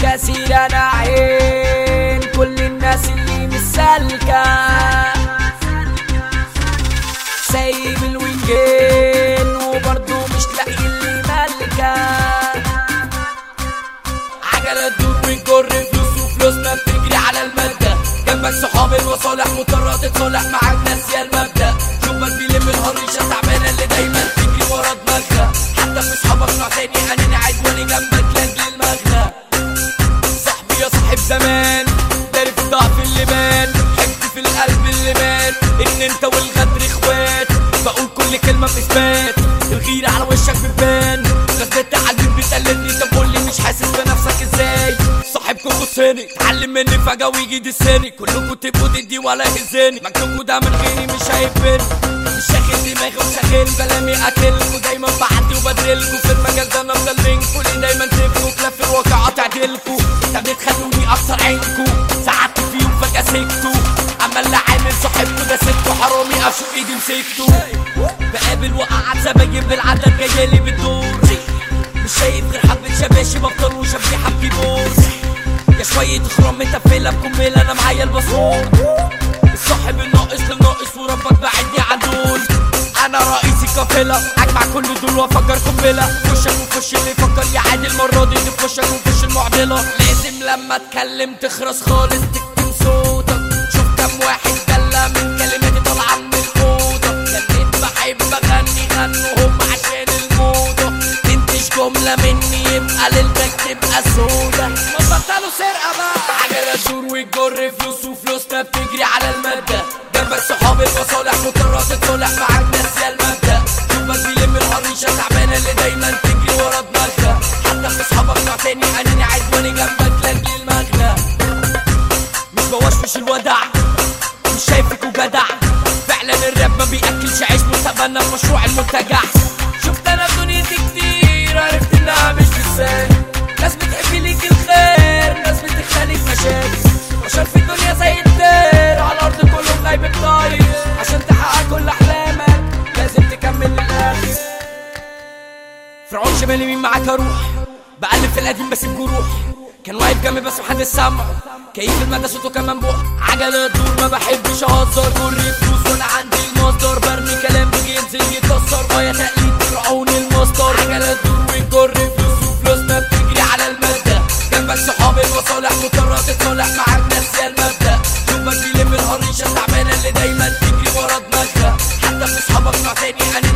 كثير انا عين كل الناس اللي مش سالكة سايب الوينجين وبرضه مش لاقي اللي مالكة عجلة تدور ونجر فلوس وفلوسنا بتجري على المادة جنبك صحاب المصالح مضطرة تتصالح معاك ناس يا المبدأ شوفك بيلم الهريشة تعبانة اللي دايما تجري ورا دماغها حتى في صحابك نوع تاني انا قاعد وانا جنبك لاجل المغنى صاحبي يا صاحب زمان داري في الضعف اللي بان حب في القلب اللي بان ان انت والغدر اخوات بقول كل كلمة بإثبات الغيرة على وشك بتبان غزلت على البيت بتقلدني طب قول لي مش حاسس بنفسك ازاي صاحبكم خصني اتعلم مني فجأة ويجي دساني كلكم تبقوا ضدي ولا يهزني مكتوبكوا ده من غيري مش هيفرق مش شاغل دماغي وشاغل بلامي اكلكوا دايما بعدي وبدرلكوا في المجال ده انا افضل منكوا ليه دايما تبقوا كلاف الواقع تعدلكوا طب بتخلوني اكسر عينكوا ساعدت فيهم فجأة سكتوا اما اللي عامل صاحبكوا ده سبته حرامي اشوف ايدي مسكته بقابل وقعت زباين بالعدد جايالي بالدور مش شايف غير حبة شباشي بفضل وشبيحة بكيبورد يا شوية خرام متفلة بكملة انا معايا الباسبور الصاحب الناقص للناقص وربك بعدني عن دول انا رئيس القافلة اجمع كل دول وافجر قنبلة فشك وفش اللي يفكر يعادي المرة دي دي فشك وفش المعضلة لازم لما اتكلم تخرس خالص تكتم صوتك شوف كم واحد جلة من كلماتي طالعة من الأوضة جنيت بحب اغني غنوا هم عشان الموضة تنتج جملة مني يبقى ليلتك تبقى سودة ما بطلوا سرقة بقى عجلة تدور وتجر فلوس وفلوسنا بتجري على المادة جنبك صحاب المصالح مضطرة تتصالح معاك ناس يا المبدأ شوفك بيلم الهريشة تعبانة اللي دايما تجري ورا دماغها حتى في صحابك نوع تاني انا قاعد وانا جنبك لاجل المغنى مش بوشوش الودع مش شايفك وجدع فعلا الراب ما بياكلش عيش مستقبلنا في مشروع المنتجع شفت انا في دنيتي كتير عرفت انها مش بالسهل ناس بتحب ليك الخير ناس بتخليك مشاكل بشر في الدنيا زي الطير على الارض كلهم غايب الطاير عشان تحقق كل احلامك لازم تكمل للاخر فرعون شمالي مين معاك اروح بقلب في القديم بسيب جروح كان واقف جنبي بس محدش سامعه كيف المدى صوته كان منبوح عجلة تدور ما بحبش اهزر كل فلوس وانا عندي المصدر برمي كلام بيجي ينزل يكسر غاية تقليد فرعون المصدر عجلة تدور ونجر فلوس وفلوسنا بتجري على المادة جنبك صحاب المصالح مضطرة تتصالح معاك ناس يا المبدأ شوفك بيلم الهريشة تعبانة اللي دايما تجري ورا دماغها حتى في صحابك نوع تاني انا